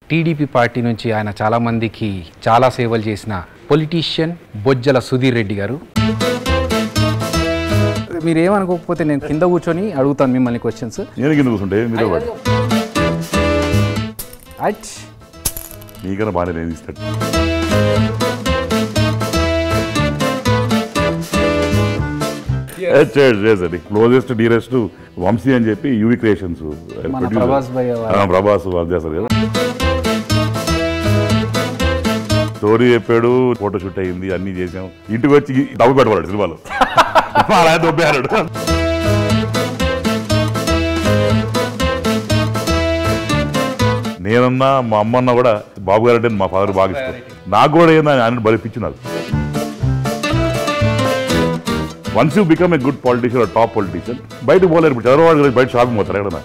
TDP party నుంచి ఆయన చాలా మందికి చాలా సేవలు చేసిన పొలిటీషియన్ బొజ్జల సుధీర్ రెడ్డి గారు మీరు ఏమనుకోకపోతే నేను కింద కూర్చొని అడుగుతాను మిమ్మల్ని క్వశ్చన్స్ నేను కింద కూర్చుంటే మీతో పాటు అచ్ మీకన్నా బాగానే నేను ఇస్తాడు చేసండి క్లోజెస్ట్ డియరెస్ట్ వంశీ అని చెప్పి యూవి క్రియేషన్స్ మన ప్రభాస్ భయ్య వారు. ప్రభాస్ వాళ్ళు చేస్తారు కదా స్టోరీ చెప్పాడు ఫోటో షూట్ అయింది అన్ని చేసాం ఇంటికి వచ్చి డబ్బు పెట్టమన్నాడు సినిమాలో అలా దొబ్బేయాడు నేనన్నా మా అమ్మన్నా కూడా బాబు గారు అంటే మా ఫాదర్ బాగా ఇష్టం నాకు కూడా ఏందా ఆయన బలిపించి నాకు once you become a good politician top politician బయట పోలేరు ఇప్పుడు చంద్రబాబు గారు బయట షాపింగ్ పోతారు ఎక్కడ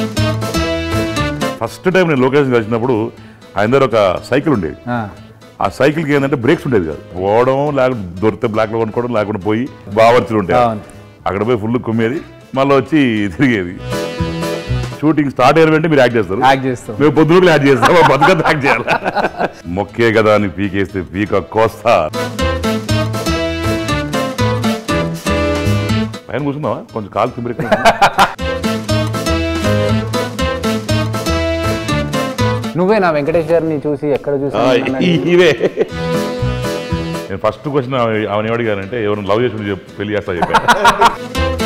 ఫస్ట్ టైం నేను లొకేషన్ కలిసినప్పుడు ఆయన దగ్గర ఒక సైకిల్ ఉండేది ఆ సైకిల్కి ఏంటంటే బ్రేక్స్ ఉండేది కాదు పోవడం లేకపోతే దొరికితే బ్లాక్లో కొనుక్కోవడం లేకుండా పోయి బావర్చులు ఉంటాయి అవును. అక్కడ పోయి ఫుల్ కుమ్మేది మళ్ళీ వచ్చి తిరిగేది షూటింగ్ స్టార్ట్ అయిన వెంటనే మీరు యాక్ట్ చేస్తారు యాక్ట్ చేస్తాం మేము పొద్దున యాక్ట్ చేస్తాం బతుకంతా యాక్ట్ చేయాలి మొక్కే కదా అని పీకేస్తే పీక కోస్తా పైన కూర్చున్నావా కొంచెం కాలు కింద నువ్వే నా వెంకటేష్ గారిని చూసి ఎక్కడ చూసి ఇవే నేను ఫస్ట్ క్వశ్చన్ ఆమె అడిగానంటే ఎవరు లవ్ చేసి చెప్పు, పెళ్లి చేస్తా చెప్పాను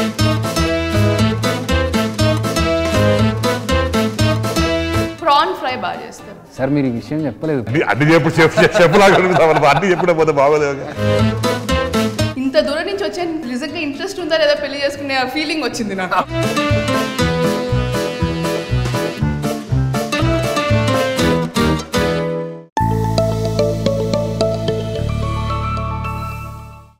ప్రాన్ ఫ్రై బాగా చేస్తారు సార్ మీరు ఈ విషయం చెప్పలేదు అన్ని- అన్ని చెప్పు చెప్పు చెప్పులాగా అడుగుతావు అన్ని చెప్పడం పోతే బాగోలేదు ఇంత దూరం నుంచి వచ్చే నిజంగా ఇంట్రెస్ట్ ఉందా లేదా పెళ్లి చేసుకునే ఫీలింగ్ వచ్చింది నాకు